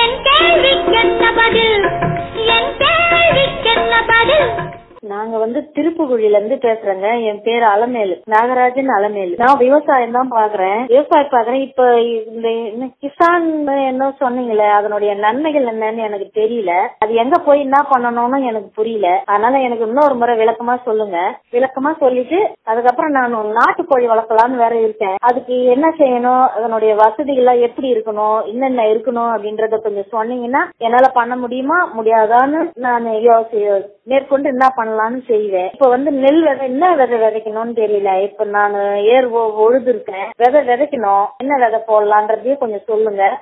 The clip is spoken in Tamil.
என் கேள்விக்கென்ன பதில் என் கேள்விக்கென்ன பதில் நாங்க வந்து திருப்புகுழில இருந்து பேசுறேங்க என் பேர் அலமேலு நாகராஜன் அலமேலு நான் விவசாயம் தான் பாக்குறேன் விவசாயம் பாக்குறேன் இப்ப இந்த என்ன கிசான் என்ன சொன்னீங்களே அதனுடைய நன்மைகள் என்னன்னு எனக்கு தெரியல அது எங்க போய் என்ன பண்ணணும்னு எனக்கு புரியல அதனால எனக்கு இன்னொரு முறை விளக்கமா சொல்லுங்க விளக்கமா சொல்லிட்டு அதுக்கப்புறம் நான் நாட்டுக்கோழி வளர்க்கலாம்னு வேற இருக்கேன் அதுக்கு என்ன செய்யணும் அதனுடைய வசதிகள் எப்படி இருக்கணும் என்னென்ன இருக்கணும் அப்படின்றத கொஞ்சம் சொன்னீங்கன்னா என்னால பண்ண முடியுமா முடியாதான்னு நான் யோசி மேற்கொண்டு என்ன பண்ணலாம்னு செய்வேன் இப்ப வந்து நெல் விதை என்ன விதை விதைக்கணும்னு தெரியல இப்ப நான் ஏர் ஒ- உழுது இருக்கேன் விதை விதைக்கணும் என்ன விதை போடலான்றதையும் கொஞ்சம் சொல்லுங்க